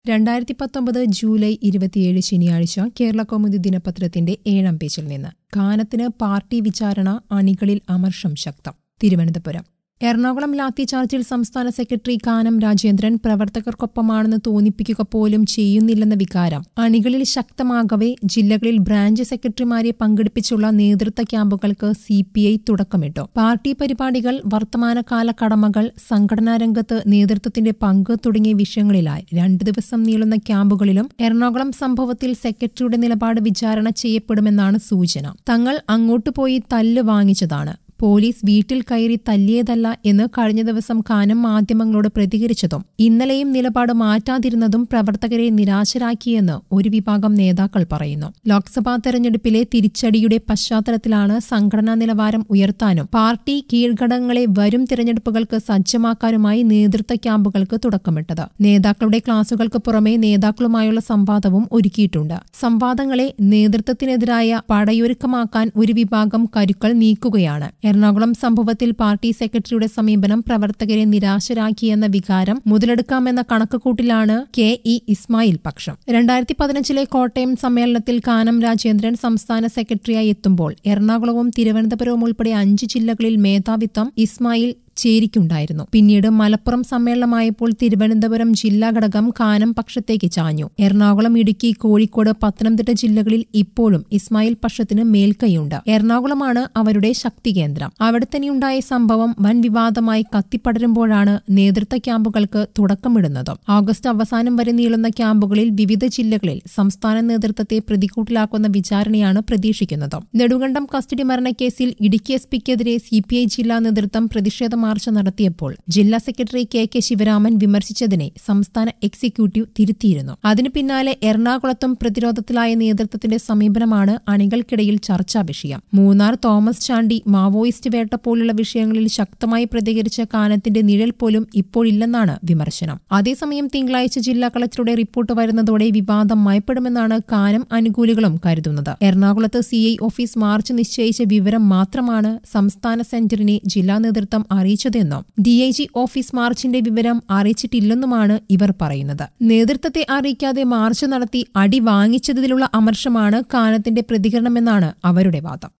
രണ്ടായിരത്തി പത്തൊമ്പത് ജൂലൈ ഇരുപത്തിയേഴ് ശനിയാഴ്ച കേരള കൗമുദി ദിനപത്രത്തിന്റെ ഏഴാം പേജിൽ നിന്ന് കാനത്തിന് പാർട്ടി വിചാരണ അണികളിൽ അമർഷം ശക്തം തിരുവനന്തപുരം എറണാകുളം ലാത്തിചാർജിൽ സംസ്ഥാന സെക്രട്ടറി കാനം രാജേന്ദ്രൻ പ്രവർത്തകർക്കൊപ്പമാണെന്ന് തോന്നിപ്പിക്കുക പോലും ചെയ്യുന്നില്ലെന്ന വികാരം അണികളിൽ ശക്തമാകവേ ജില്ലകളിൽ ബ്രാഞ്ച് സെക്രട്ടറിമാരെ പങ്കെടുപ്പിച്ചുള്ള നേതൃത്വ ക്യാമ്പുകൾക്ക് സി പി ഐ തുടക്കമിട്ടു പാർട്ടി പരിപാടികൾ വർത്തമാനകാല കടമകൾ സംഘടനാ രംഗത്ത് നേതൃത്വത്തിന്റെ പങ്ക് തുടങ്ങിയ വിഷയങ്ങളിലായി രണ്ടു ദിവസം നീളുന്ന ക്യാമ്പുകളിലും എറണാകുളം സംഭവത്തിൽ സെക്രട്ടറിയുടെ നിലപാട് വിചാരണ ചെയ്യപ്പെടുമെന്നാണ് സൂചന തങ്ങൾ അങ്ങോട്ട് പോയി തല്ല് വാങ്ങിച്ചതാണ് പോലീസ് വീട്ടിൽ കയറി തല്ലിയതല്ല എന്ന് കഴിഞ്ഞ ദിവസം കാനം മാധ്യമങ്ങളോട് പ്രതികരിച്ചതും ഇന്നലെയും നിലപാട് മാറ്റാതിരുന്നതും പ്രവർത്തകരെ നിരാശരാക്കിയെന്ന് ഒരു വിഭാഗം നേതാക്കൾ പറയുന്നു ലോക്സഭാ തെരഞ്ഞെടുപ്പിലെ തിരിച്ചടിയുടെ പശ്ചാത്തലത്തിലാണ് സംഘടനാ നിലവാരം ഉയർത്താനും പാർട്ടി കീഴ്ഘടകങ്ങളെ വരും തിരഞ്ഞെടുപ്പുകൾക്ക് സജ്ജമാക്കാനുമായി നേതൃത്വ ക്യാമ്പുകൾക്ക് തുടക്കമിട്ടത് നേതാക്കളുടെ ക്ലാസുകൾക്ക് പുറമെ നേതാക്കളുമായുള്ള സംവാദവും ഒരുക്കിയിട്ടുണ്ട് സംവാദങ്ങളെ നേതൃത്വത്തിനെതിരായ പടയൊരുക്കമാക്കാൻ ഒരു വിഭാഗം കരുക്കൾ നീക്കുകയാണ് എറണാകുളം സംഭവത്തിൽ പാർട്ടി സെക്രട്ടറിയുടെ സമീപനം പ്രവർത്തകരെ നിരാശരാക്കിയെന്ന വികാരം മുതലെടുക്കാമെന്ന കണക്കുകൂട്ടിലാണ് കെ ഇ ഇസ്മായിൽ പക്ഷം രണ്ടായിരത്തി പതിനഞ്ചിലെ കോട്ടയം സമ്മേളനത്തിൽ കാനം രാജേന്ദ്രൻ സംസ്ഥാന സെക്രട്ടറിയായി എത്തുമ്പോൾ എറണാകുളവും തിരുവനന്തപുരവും ഉൾപ്പെടെ അഞ്ച് ജില്ലകളിൽ മേധാവിത്വം ഇസ്മായിൽ ചേരിക്കുണ്ടായിരുന്നു പിന്നീട് മലപ്പുറം സമ്മേളനമായപ്പോൾ തിരുവനന്തപുരം ജില്ലാ ഘടകം കാനം പക്ഷത്തേക്ക് ചാഞ്ഞു എറണാകുളം ഇടുക്കി കോഴിക്കോട് പത്തനംതിട്ട ജില്ലകളിൽ ഇപ്പോഴും ഇസ്മായിൽ പക്ഷത്തിന് മേൽക്കൈയുണ്ട് എറണാകുളമാണ് അവരുടെ ശക്തി കേന്ദ്രം അവിടെ തന്നെയുണ്ടായ സംഭവം വൻ വിവാദമായി കത്തിപ്പടരുമ്പോഴാണ് നേതൃത്വ ക്യാമ്പുകൾക്ക് തുടക്കമിടുന്നത് ഓഗസ്റ്റ് അവസാനം വരെ നീളുന്ന ക്യാമ്പുകളിൽ വിവിധ ജില്ലകളിൽ സംസ്ഥാന നേതൃത്വത്തെ പ്രതികൂട്ടിലാക്കുന്ന വിചാരണയാണ് പ്രതീക്ഷിക്കുന്നത് നെടുങ്കണ്ടം കസ്റ്റഡി മരണക്കേസിൽ ഇടുക്കി എസ് പിക്കെതിരെ സിപിഐ ജില്ലാ നേതൃത്വം പ്രതിഷേധ മാർച്ച് നടത്തിയപ്പോൾ ജില്ലാ സെക്രട്ടറി കെ കെ ശിവരാമൻ വിമർശിച്ചതിനെ സംസ്ഥാന എക്സിക്യൂട്ടീവ് തിരുത്തിയിരുന്നു അതിനു പിന്നാലെ എറണാകുളത്തും പ്രതിരോധത്തിലായ നേതൃത്വത്തിന്റെ സമീപനമാണ് അണികൾക്കിടയിൽ ചർച്ചാ വിഷയം മൂന്നാർ തോമസ് ചാണ്ടി മാവോയിസ്റ്റ് വേട്ട പോലുള്ള വിഷയങ്ങളിൽ ശക്തമായി പ്രതികരിച്ച കാനത്തിന്റെ നിഴൽ പോലും ഇപ്പോഴില്ലെന്നാണ് വിമർശനം അതേസമയം തിങ്കളാഴ്ച ജില്ലാ കളക്ടറുടെ റിപ്പോർട്ട് വരുന്നതോടെ വിവാദം മയപ്പെടുമെന്നാണ് കാനം അനുകൂലികളും കരുതുന്നത് എറണാകുളത്ത് സിഐ ഓഫീസ് മാർച്ച് നിശ്ചയിച്ച വിവരം മാത്രമാണ് സംസ്ഥാന സെന്ററിനെ ജില്ലാ നേതൃത്വം അറിയിച്ചതെന്നും ഡിഐജി ഓഫീസ് മാർച്ചിന്റെ വിവരം അറിയിച്ചിട്ടില്ലെന്നുമാണ് ഇവർ പറയുന്നത് നേതൃത്വത്തെ അറിയിക്കാതെ മാർച്ച് നടത്തി അടി വാങ്ങിച്ചതിലുള്ള അമർഷമാണ് കാനത്തിന്റെ പ്രതികരണമെന്നാണ് അവരുടെ വാദം